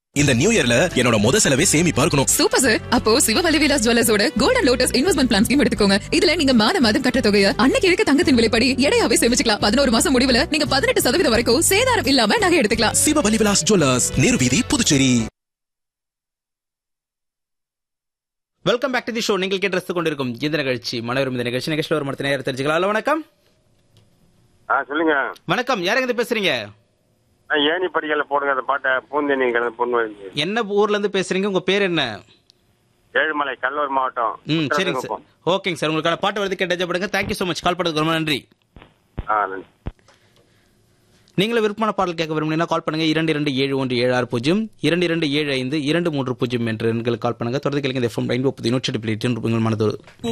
இந்த நியூ இயர்ல என்னோட முத செலவே சேமிப்பா இருக்கணும் சூப்பர் சார் அப்போ சிவவலி விலாஸ் ஜுவல்லர்ஸோட golden lotus investment plan scheme எடுத்துக்கோங்க இதுல நீங்க மாத மாதம் கட்ட தொகையை அன்னைக்கு இருக்க தங்கத்தின் விலைப்படி எடையாவே சேமிச்சுக்கலாம் பதினோரு மாசம் முடிவுல நீங்க பதினெட்டு சதவீதம் வரைக்கும் சேதாரம் இல்லாம நகை எடுத்துக்கலாம் சிவபலி விலாஸ் ஜுவல்லர்ஸ் நேரு வீதி Puducherry welcome back to the show நீங்கள் கேட்டு ரசித்துக் கொண்டிருக்கும் இந்த நிகழ்ச்சி மனோரம் இந்த நிகழ்ச்சி நிகழ்ச்சியில் ஒரு மரத்த நேரம் தெரிஞ்சுக்கலாம் ஹலோ வணக்கம் ஆ சொல்லுங்க வணக்கம் யாருங்க இருந்து பேசுறீங்க நான் ஏணி படிக்கல போடுங்க அந்த பாட்டை பூந்தேனிங்கிறது பொண்ணு என்ன ஊர்ல இருந்து பேசுறீங்க உங்க பேர் என்ன ஏழுமலை கடலூர் மாவட்டம் ம் சரிங்க சார் ஓகேங்க சார் உங்களுக்கான பாட்டு வருது கேட்டப்படுங்க தேங்க்யூ ஸோ மச் கால் பண்ணதுக்கு ரொம்ப நன்றி ஆ நன்றி நீங்களும் விருப்பமான பாடல் கேட்க விரும்புனீங்கன்னா கால் பண்ணுங்க இரண்டு இரண்டு ஏழு ஒன்று ஏழு ஆறு பூஜ்ஜியம் இரண்டு இரண்டு ஏழு ஐந்து இரண்டு மூன்று பூஜ்ஜியம் என்ற எண்களுக்கு கால் பண்ணுங்க தொடர்ந்து கேளுங்க இந்த எஃப்எம் ஐந்து முப்பது நூற்றி எட்டு புள்ளி எட்டு உங்கள் மனதோடு